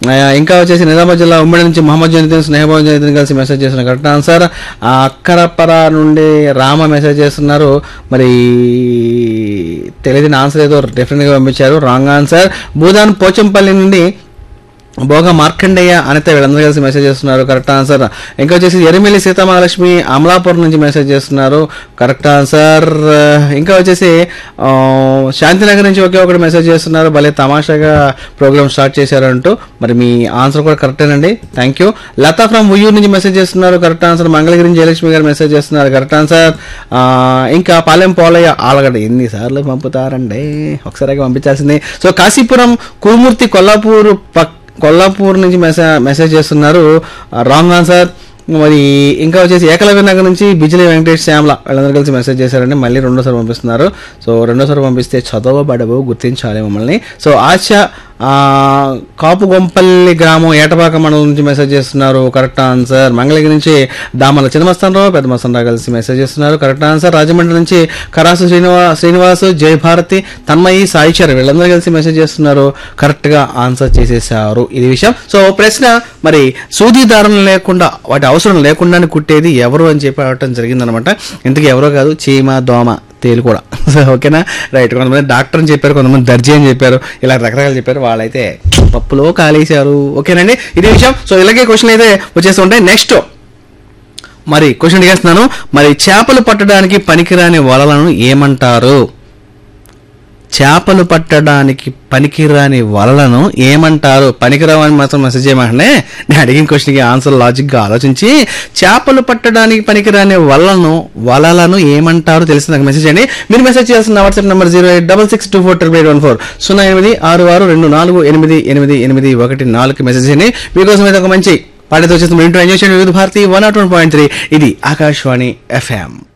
ఆ, ఇంకా వచ్చేసి నిజామాబాద్ జిల్లా ఉమ్మడి నుంచి మహమ్మద్ జనిదిన్ స్నేహబాబు జనిదిన్ కలిసి మెసేజ్ చేస్తున్నారు కరెక్ట్ ఆన్సర్ ఆ, అక్కరపర నుండి రామ మెసేజ్ చేస్తున్నారు మరి తెలియని ఆన్సర్ ఏదో డెఫినెట్గా పంపించారు రాంగ్ ఆన్సర్ భూదాన్ పోచంపల్లి నుండి భోగ మార్కండేయ అనిత వీళ్ళందరూ కలిసి మెసేజ్ చేస్తున్నారు కరెక్ట్ ఆన్సర్ ఇంకా వచ్చేసి ఎరిమిల్లి సీతామహాలక్ష్మి అమలాపురం నుంచి మెసేజ్ చేస్తున్నారు కరెక్ట్ ఆన్సర్ ఇంకా వచ్చేసి ఆ, శాంతినగర్ నుంచి ఒకే ఒకటి మెసేజ్ చేస్తున్నారు భలే తమాషాగా ప్రోగ్రామ్ స్టార్ట్ చేశారంటూ మరి మీ ఆన్సర్ కూడా కరెక్టేనండి thank you Latha from Uyyuru నుంచి మెసేజ్ చేస్తున్నారు కరెక్ట్ ఆన్సర్ మంగళగిరి జయలక్ష్మి గారు మెసేజ్ చేస్తున్నారు కరెక్ట్ ఆన్సర్ ఆ, ఇంకా పాలెం పోలయ్య ఆలగడ్డ ఎన్నిసార్లు పంపుతారండి ఒకసారిగా పంపించాల్సింది సో కాశీపురం కురుమూర్తి కొల్లాపూర్ పక్ కొల్లాపూర్ నుంచి మెసేజ్ మెసేజ్ చేస్తున్నారు రాంగ్ ఆన్సర్ మరి ఇంకా వచ్చేసి ఏకలవ్య నగర్ నుంచి బిజిలీ వెంకటేష్ శ్యామల వీళ్ళందరూ కలిసి మెసేజ్ చేశారండి మళ్ళీ రెండోసారి పంపిస్తున్నారు సో రెండోసారి పంపిస్తే చదవబడవు గుర్తించాలి మమ్మల్ని సో ఆశ ఆ, కాపుగొంపల్లి గ్రామం ఏటపాక మండలం నుంచి మెసేజ్ చేస్తున్నారు కరెక్ట్ ఆన్సర్ మంగళగిరి నుంచి దామల చిన్నమస్తానరావు పెద్ద మస్తానరావు కలిసి మెసేజ్ చేస్తున్నారు కరెక్ట్ ఆన్సర్ రాజమండ్రి నుంచి కరాసు శ్రీనివా శ్రీనివాసు జయభారతి తన్మయి సాయిచారు వీళ్ళందరూ కలిసి మెసేజ్ చేస్తున్నారు కరెక్ట్ గా ఆన్సర్ చేసేసారు ఇది విషయం సో ప్రశ్న మరి సూది దారం లేకుండా వాటి అవసరం లేకుండానే కుట్టేది ఎవరు అని చెప్పి అడగటం జరిగిందనమాట ఇంతకీ ఎవరో కాదు చీమ దోమ తేలు కూడా సో ఓకేనా రైట్ కొంతమంది డాక్టర్ అని చెప్పారు కొంతమంది దర్జీ అని చెప్పారు ఇలా రకరకాలు చెప్పారు వాళ్ళైతే పప్పులో కాలేశారు ఓకేనండి ఇదే విషయం సో ఇలాగే క్వశ్చన్ అయితే వచ్చేస్తుంటాయి నెక్స్ట్ మరి క్వశ్చన్ అడిగేస్తున్నాను మరి చేపలు పట్టడానికి పనికిరాని వలలను ఏమంటారు చేపలు పట్టడానికి పనికిరాని వలలను ఏమంటారు పనికిరావని మాత్రం మెసేజ్ చేయమంటే నేను అడిగిన క్వశ్చన్కి ఆన్సర్ లాజిక్గా ఆలోచించి చేపలు పట్టడానికి పనికిరాని వలలను వలలను ఏమంటారు తెలిసి నాకు మెసేజ్ చేయండి మీరు మెసేజ్ చేయాల్సిన WhatsApp number zero eight double six two four triple eight one four సున్నా ఎనిమిది ఆరు ఆరు రెండు నాలుగు ఎనిమిది ఎనిమిది ఎనిమిది ఒకటి నాలుగు మెసేజ్ చేయండి మీకోసం అయితే ఒక మంచి పాటతో వచ్చేసి మీరు ఎంజాయ్ చేయండి వివిధ Bharati one nought one point three ఇది ఆకాశవాణి ఎఫ్ఎం